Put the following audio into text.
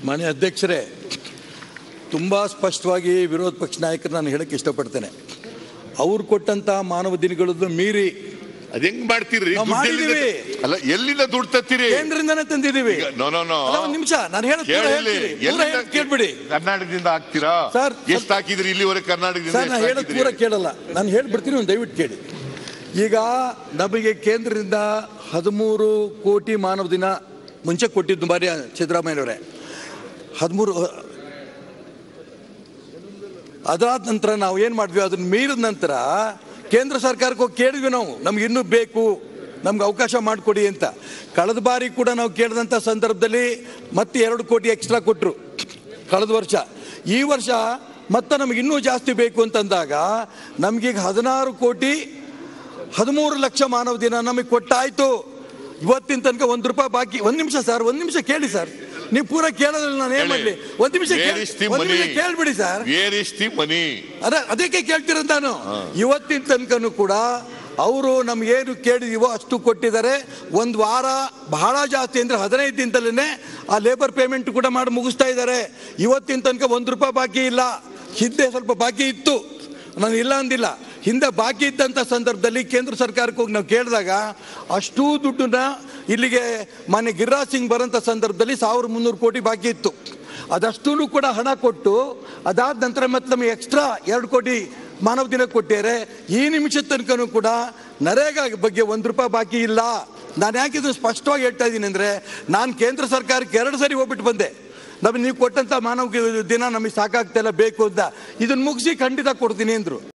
ಮಾನ್ಯ ಅಧ್ಯಕ್ಷರೇ ತುಂಬ ಸ್ಪಷ್ಟವಾಗಿ ವಿರೋಧ ಪಕ್ಷ ನಾಯಕರು ನಾನು ಹೇಳಕ್ಕೆ ಇಷ್ಟಪಡ್ತೇನೆ ಅವ್ರು ಕೊಟ್ಟಂತ ಮಾನವ ದಿನಗಳನ್ನು ಮೀರಿ ಅದ್ ಹೆಂಗ್ ಮಾಡ್ತೀರಿ ನಾವ್ ದುಡ್ಡು ಎಲ್ಲಿಂದ- ಮಾಡಿದೀವಿ. ಅಲ್ಲ ಎಲ್ಲಿಂದ ದುಡ್ಡು ತತ್ತೀರಿ ಕೇಂದ್ರದಿಂದನೇ ತಂದಿದ್ದೀವಿ ಈಗ ನೋ ನೋ ನೋ ಅಲ್ಲ, ಒಂದ್ ನಿಮಿಷ ನಾನು ಹೇಳೋದು ಪೂರ ಕೇಳಿ ಹೇಳ್ತೀನಿ. ಪೂರ ಎಲ್ಲಿಂದ ಹೇಳೋದು ಕೇಳ್ಬಿಡಿ ಕರ್ನಾಟಕದಿಂದ ಹಾಕ್ತೀರಾ ಸರ್, ಎಷ್ಟು ಹಾಕಿದ್ರಿ ಇಲ್ಲಿವರೆಗೆ ಕರ್ನಾಟಕದಿಂದ ಸರ್ ನಾನು ಎಷ್ಟ್ ಹೇಳೋದು ಹಾಕಿದ್ರಿ? ಪೂರ ಕೇಳಲ್ಲ ನಾನು ಹೇಳ್ಬಿಡ್ತೀನಿ ಒಂದು ದಯವಿಟ್ಟು ಕೇಳಿ ಈಗ ನಮಗೆ ಕೇಂದ್ರದಿಂದ ಹದಿಮೂರು ಕೋಟಿ ಮಾನವ ದಿನ ಮುಂಚೆ ಕೊಟ್ಟಿದ್ದು ಬಾರಿ ಸಿದ್ದರಾಮಯ್ಯನವರೇ ಹದಿಮೂರು ಅದಾದ ನಂತರ ನಾವು ಏನು ಮಾಡಿದ್ವಿ ಅದನ್ನ ಮೀರಿದ ನಂತರ ಕೇಂದ್ರ ಸರ್ಕಾರಕ್ಕೆ ಹೋಗಿ ಕೇಳಿದ್ವಿ ನಾವು ನಮ್ಗೆ ಇನ್ನೂ ಬೇಕು ನಮ್ಗೆ ಅವಕಾಶ ಮಾಡಿಕೊಡಿ ಅಂತ ಕಳೆದ ಬಾರಿ ಕೂಡ ನಾವು ಕೇಳಿದಂಥ ಸಂದರ್ಭದಲ್ಲಿ ಮತ್ತೆ ಎರಡು ಕೋಟಿ ಎಕ್ಸ್ಟ್ರಾ ಕೊಟ್ಟರು ಕಳೆದ ವರ್ಷ ಈ ವರ್ಷ ಮತ್ತೆ ನಮ್ಗೆ ಇನ್ನೂ ಜಾಸ್ತಿ ಬೇಕು ಅಂತಂದಾಗ ನಮಗೀಗ ಹದಿನಾರು ಕೋಟಿ ಹದಿಮೂರು ಲಕ್ಷ ಮಾನವ ದಿನ ನಮಗೆ ಕೊಟ್ಟಾಯ್ತು ಇವತ್ತಿನ ತನಕ ಒಂದು ರೂಪಾಯಿ ಬಾಕಿ ಒಂದು ನಿಮಿಷ ಸರ್ ಒಂದು ನಿಮಿಷ ಕೇಳಿ ಸರ್ ನೀವು ಪೂರ ಕೇಳೋದಿಲ್ಲ ನಾನು ಏನು ಮಾಡಲಿ ಒಂದು ನಿಮಿಷ Where is the ಒಂದು ನಿಮಿಷ money? ಕೇಳ್ಬಿಡಿ sir Where is the money? ಅದ ಅದಕ್ಕೆ ಕೇಳ್ತಿರೋದು ನಾನು ಇವತ್ತಿನ ತನಕನೂ ಕೂಡ ಅವರು ನಮ್ಗೇನು ಕೇಳಿದೀವೋ ಅಷ್ಟು ಕೊಟ್ಟಿದ್ದಾರೆ ಒಂದು ವಾರ ಬಹಳ ಜಾಸ್ತಿ ಅಂದರೆ ಹದಿನೈದು ದಿನದಲ್ಲೇ ಆ ಲೇಬರ್ ಪೇಮೆಂಟ್ ಕೂಡ ಮಾಡಿ ಮುಗಿಸ್ತಾ ಇದ್ದಾರೆ ಇವತ್ತಿನ ತನಕ ಒಂದು ರೂಪಾಯಿ ಬಾಕಿ ಇಲ್ಲ ಹಿಂದೆ ಸ್ವಲ್ಪ ಬಾಕಿ ಇತ್ತು ನಾನು ಇಲ್ಲ ಅಂದಿಲ್ಲ ಹಿಂದೆ ಬಾಕಿ ಇದ್ದಂಥ ಸಂದರ್ಭದಲ್ಲಿ ಕೇಂದ್ರ ಸರ್ಕಾರಕ್ಕೆ ಹೋಗಿ ನಾವು ಕೇಳಿದಾಗ ಅಷ್ಟೂ ದುಡ್ಡನ್ನ ಇಲ್ಲಿಗೆ ಮಾನ್ಯ ಗಿರಿರಾಜ್ ಸಿಂಗ್ ಬರೋಂಥ ಸಂದರ್ಭದಲ್ಲಿ ಸಾವಿರದ ಮುನ್ನೂರು ಕೋಟಿ ಬಾಕಿ ಇತ್ತು ಅದಷ್ಟೂ ಕೂಡ ಹಣ ಕೊಟ್ಟು ಅದಾದ ನಂತರ ಮತ್ತೆ ನಮಗೆ ಎಕ್ಸ್ಟ್ರಾ ಎರಡು ಕೋಟಿ ಮಾನವ ದಿನ ಕೊಟ್ಟಿದ್ದಾರೆ ಈ ನಿಮಿಷ ತನಕನೂ ಕೂಡ ನರೇಗಾ ಬಗ್ಗೆ ಒಂದು ರೂಪಾಯಿ ಬಾಕಿ ಇಲ್ಲ ನಾನು ಯಾಕೆ ಇದು ಸ್ಪಷ್ಟವಾಗಿ ಹೇಳ್ತಾ ಇದ್ದೀನಿ ಅಂದರೆ ನಾನು ಕೇಂದ್ರ ಸರ್ಕಾರಕ್ಕೆ ಎರಡು ಸರಿ ಹೋಗ್ಬಿಟ್ಟು ಬಂದೆ ನಮಗೆ ನೀವು ಕೊಟ್ಟಂಥ ಮಾನವ ದಿನ ನಮಗೆ ಸಾಕಾಗ್ತಾ ಇಲ್ಲ ಬೇಕು ಅಂತ ಇದನ್ನು ಮುಗಿಸಿ ಖಂಡಿತ ಕೊಡ್ತೀನಿ ಅಂದರು